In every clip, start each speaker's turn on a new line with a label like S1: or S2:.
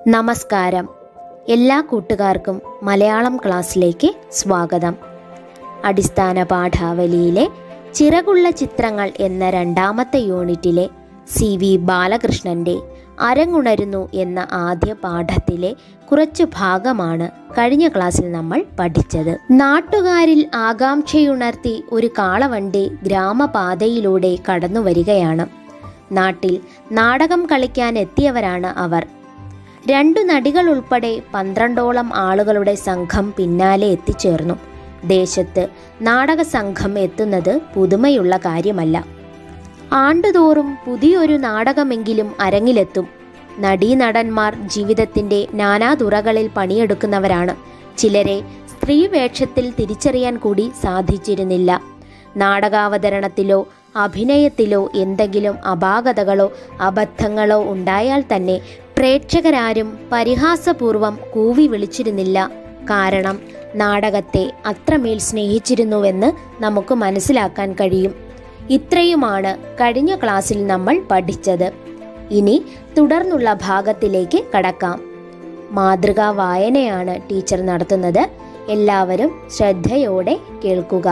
S1: നമസ്കാരം എല്ലാ കൂട്ടുകാർക്കും മലയാളം ക്ലാസ്സിലേക്ക് സ്വാഗതം അടിസ്ഥാന പാഠാവലിയിലെ ചിറകുള്ള ചിത്രങ്ങൾ എന്ന രണ്ടാമത്തെ യൂണിറ്റിലെ സി വി ബാലകൃഷ്ണന്റെ അരങ്ങുണരുന്നു എന്ന ആദ്യ പാഠത്തിലെ കുറച്ചു ഭാഗമാണ് കഴിഞ്ഞ ക്ലാസ്സിൽ നമ്മൾ പഠിച്ചത് നാട്ടുകാരിൽ ആകാംക്ഷയുണർത്തി ഒരു കാളവണ്ടി ഗ്രാമപാതയിലൂടെ കടന്നു വരികയാണ് നാട്ടിൽ നാടകം കളിക്കാൻ എത്തിയവരാണ് അവർ രണ്ടു നടികൾ ഉൾപ്പെടെ പന്ത്രണ്ടോളം ആളുകളുടെ സംഘം പിന്നാലെ എത്തിച്ചേർന്നു ദേശത്ത് നാടക സംഘം എത്തുന്നത് പുതുമയുള്ള കാര്യമല്ല ആണ്ടുതോറും പുതിയൊരു നാടകമെങ്കിലും അരങ്ങിലെത്തും നടീനടന്മാർ ജീവിതത്തിന്റെ നാനാതുറകളിൽ പണിയെടുക്കുന്നവരാണ് ചിലരെ സ്ത്രീ വേഷത്തിൽ തിരിച്ചറിയാൻ കൂടി സാധിച്ചിരുന്നില്ല നാടകാവതരണത്തിലോ അഭിനയത്തിലോ എന്തെങ്കിലും അപാകതകളോ അബദ്ധങ്ങളോ ഉണ്ടായാൽ തന്നെ പ്രേക്ഷകരാരും പരിഹാസപൂർവം കൂവി വിളിച്ചിരുന്നില്ല കാരണം നാടകത്തെ അത്രമേൽ സ്നേഹിച്ചിരുന്നുവെന്ന് നമുക്ക് മനസ്സിലാക്കാൻ കഴിയും ഇത്രയുമാണ് കഴിഞ്ഞ ക്ലാസ്സിൽ നമ്മൾ പഠിച്ചത് ഇനി തുടർന്നുള്ള ഭാഗത്തിലേക്ക് കടക്കാം മാതൃകാ വായനയാണ് ടീച്ചർ നടത്തുന്നത് എല്ലാവരും ശ്രദ്ധയോടെ കേൾക്കുക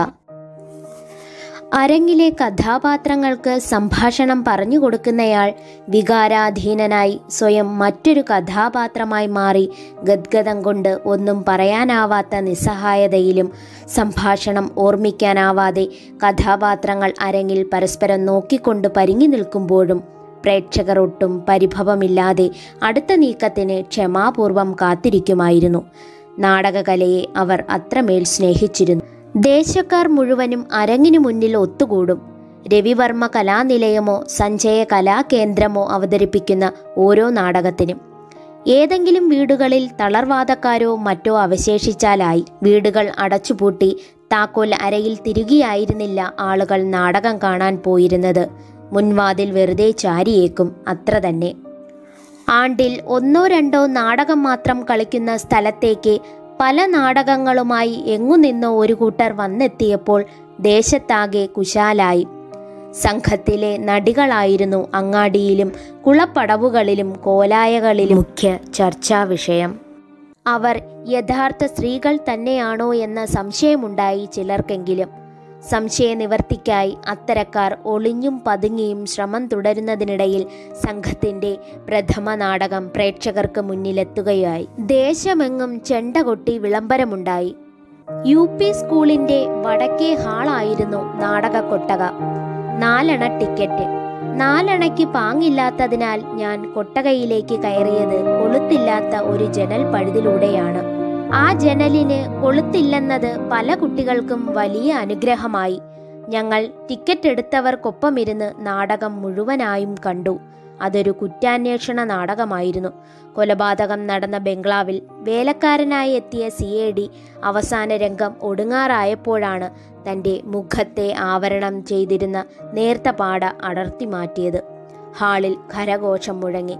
S1: അരങ്ങിലെ കഥാപാത്രങ്ങൾക്ക് സംഭാഷണം പറഞ്ഞു കൊടുക്കുന്നയാൾ വികാരാധീനനായി സ്വയം മറ്റൊരു കഥാപാത്രമായി മാറി ഗദ്ഗതം കൊണ്ട് ഒന്നും പറയാനാവാത്ത നിസ്സഹായതയിലും സംഭാഷണം ഓർമ്മിക്കാനാവാതെ കഥാപാത്രങ്ങൾ അരങ്ങിൽ പരസ്പരം നോക്കിക്കൊണ്ട് പരിങ്ങി നിൽക്കുമ്പോഴും പ്രേക്ഷകർ ഒട്ടും പരിഭവമില്ലാതെ അടുത്ത നീക്കത്തിന് ക്ഷമാപൂർവം കാത്തിരിക്കുമായിരുന്നു നാടകകലയെ അവർ അത്രമേൽ സ്നേഹിച്ചിരുന്നു ദേശക്കാർ മുഴുവനും അരങ്ങിനു മുന്നിൽ ഒത്തുകൂടും രവിവർമ്മ കലാനിലയമോ സഞ്ജയ കലാകേന്ദ്രമോ അവതരിപ്പിക്കുന്ന ഓരോ നാടകത്തിനും ഏതെങ്കിലും വീടുകളിൽ തളർവാദക്കാരോ മറ്റോ അവശേഷിച്ചാലായി വീടുകൾ അടച്ചുപൂട്ടി താക്കോൽ അരയിൽ തിരികെയായിരുന്നില്ല ആളുകൾ നാടകം കാണാൻ പോയിരുന്നത് മുൻവാതിൽ വെറുതെ ചാരിയേക്കും അത്ര തന്നെ ആണ്ടിൽ ഒന്നോ രണ്ടോ നാടകം മാത്രം കളിക്കുന്ന സ്ഥലത്തേക്ക് പല നാടകങ്ങളുമായി എങ്ങുനിന്നോ ഒരു കൂട്ടർ വന്നെത്തിയപ്പോൾ ദേശത്താകെ കുശാലായി സംഘത്തിലെ നടികളായിരുന്നു അങ്ങാടിയിലും കുളപ്പടവുകളിലും കോലായകളിലും മുഖ്യ ചർച്ചാ വിഷയം അവർ യഥാർത്ഥ സ്ത്രീകൾ തന്നെയാണോ എന്ന സംശയമുണ്ടായി ചിലർക്കെങ്കിലും സംശയ നിവർത്തിക്കായി അത്തരക്കാർ ഒളിഞ്ഞും പതുങ്ങിയും ശ്രമം തുടരുന്നതിനിടയിൽ സംഘത്തിന്റെ പ്രഥമ നാടകം പ്രേക്ഷകർക്ക് മുന്നിലെത്തുകയായി ദേശമെങ്ങും ചെണ്ട കൊട്ടി വിളംബരമുണ്ടായി യു പി സ്കൂളിന്റെ വടക്കേ ഹാളായിരുന്നു നാടക കൊട്ടക നാലണ ടിക്കറ്റ് നാലണയ്ക്ക് പാങ്ങില്ലാത്തതിനാൽ ഞാൻ കൊട്ടകയിലേക്ക് കയറിയത് കൊളുത്തില്ലാത്ത ഒരു ജനൽ പഴുതിലൂടെയാണ് ആ ജനലിന് കൊളുത്തില്ലെന്നത് പല കുട്ടികൾക്കും വലിയ അനുഗ്രഹമായി ഞങ്ങൾ ടിക്കറ്റ് എടുത്തവർക്കൊപ്പമിരുന്ന് നാടകം മുഴുവനായും കണ്ടു അതൊരു കുറ്റാന്വേഷണ നാടകമായിരുന്നു കൊലപാതകം നടന്ന ബംഗ്ലാവിൽ വേലക്കാരനായി എത്തിയ സി എ ഡി അവസാന രംഗം ഒടുങ്ങാറായപ്പോഴാണ് തൻ്റെ മുഖത്തെ ആവരണം ചെയ്തിരുന്ന നേർത്ത പാട അടർത്തി മാറ്റിയത് ഹാളിൽ ഖരഘോഷം മുഴങ്ങി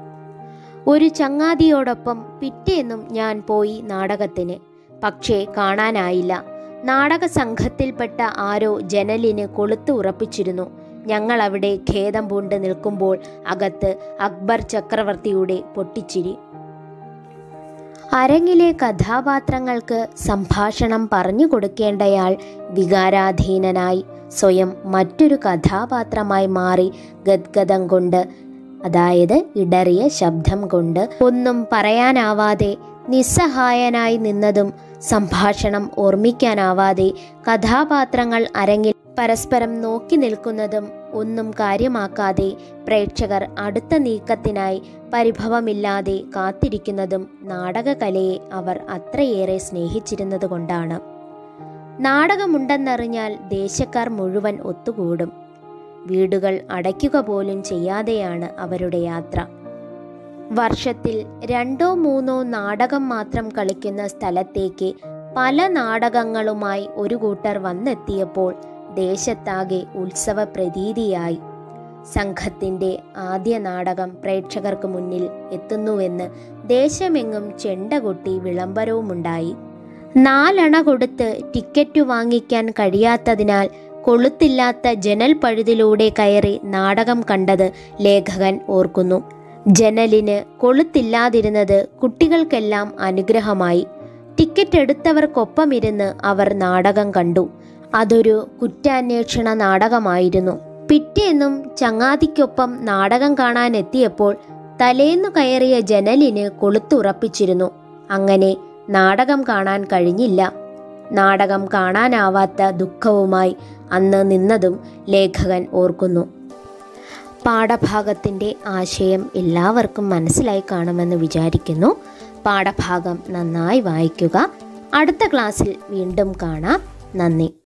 S1: ഒരു ചങ്ങാതിയോടൊപ്പം പിറ്റേന്നും ഞാൻ പോയി നാടകത്തിന് പക്ഷേ കാണാനായില്ല നാടക സംഘത്തിൽപ്പെട്ട ആരോ ജനലിന് കൊളുത്ത് ഉറപ്പിച്ചിരുന്നു ഞങ്ങൾ അവിടെ ഖേദം പൂണ്ട് നിൽക്കുമ്പോൾ അകത്ത് അക്ബർ ചക്രവർത്തിയുടെ പൊട്ടിച്ചിരി അരങ്ങിലെ കഥാപാത്രങ്ങൾക്ക് സംഭാഷണം പറഞ്ഞു കൊടുക്കേണ്ടയാൾ വികാരാധീനനായി സ്വയം മറ്റൊരു കഥാപാത്രമായി മാറി ഗദ്ഗതം കൊണ്ട് അതായത് ഇടറിയ ശബ്ദം കൊണ്ട് ഒന്നും പറയാനാവാതെ നിസ്സഹായനായി നിന്നതും സംഭാഷണം ഓർമ്മിക്കാനാവാതെ കഥാപാത്രങ്ങൾ അരങ്ങിൽ പരസ്പരം നോക്കി നിൽക്കുന്നതും ഒന്നും കാര്യമാക്കാതെ പ്രേക്ഷകർ അടുത്ത നീക്കത്തിനായി പരിഭവമില്ലാതെ കാത്തിരിക്കുന്നതും നാടകകലയെ അവർ അത്രയേറെ സ്നേഹിച്ചിരുന്നതുകൊണ്ടാണ് നാടകമുണ്ടെന്നറിഞ്ഞാൽ ദേശക്കാർ മുഴുവൻ ഒത്തുകൂടും വീടുകൾ അടയ്ക്കുക പോലും ചെയ്യാതെയാണ് അവരുടെ യാത്ര വർഷത്തിൽ രണ്ടോ മൂന്നോ നാടകം മാത്രം കളിക്കുന്ന സ്ഥലത്തേക്ക് പല നാടകങ്ങളുമായി ഒരു കൂട്ടർ വന്നെത്തിയപ്പോൾ ദേശത്താകെ ഉത്സവ പ്രതീതിയായി സംഘത്തിന്റെ ആദ്യ നാടകം പ്രേക്ഷകർക്ക് മുന്നിൽ എത്തുന്നുവെന്ന് ദേശമെങ്ങും ചെണ്ട കൊട്ടി വിളംബരവുമുണ്ടായി നാലണ കൊടുത്ത് ടിക്കറ്റ് വാങ്ങിക്കാൻ കഴിയാത്തതിനാൽ കൊളുത്തില്ലാത്ത ജനൽ പഴുതിലൂടെ കയറി നാടകം കണ്ടത് ലേഖകൻ ഓർക്കുന്നു ജനലിന് കൊളുത്തില്ലാതിരുന്നത് കുട്ടികൾക്കെല്ലാം അനുഗ്രഹമായി ടിക്കറ്റ് എടുത്തവർക്കൊപ്പം ഇരുന്ന് അവർ നാടകം കണ്ടു അതൊരു കുറ്റാന്വേഷണ നാടകമായിരുന്നു പിറ്റേന്നും ചങ്ങാതിക്കൊപ്പം നാടകം കാണാൻ എത്തിയപ്പോൾ തലേന്നു കയറിയ ജനലിന് കൊളുത്തുറപ്പിച്ചിരുന്നു അങ്ങനെ നാടകം കാണാൻ കഴിഞ്ഞില്ല നാടകം കാണാനാവാത്ത ദുഃഖവുമായി അന്ന് നിന്നതും ലേഖകൻ ഓർക്കുന്നു പാഠഭാഗത്തിൻ്റെ ആശയം എല്ലാവർക്കും മനസ്സിലായി കാണുമെന്ന് വിചാരിക്കുന്നു പാഠഭാഗം നന്നായി വായിക്കുക അടുത്ത ക്ലാസ്സിൽ വീണ്ടും കാണാം നന്ദി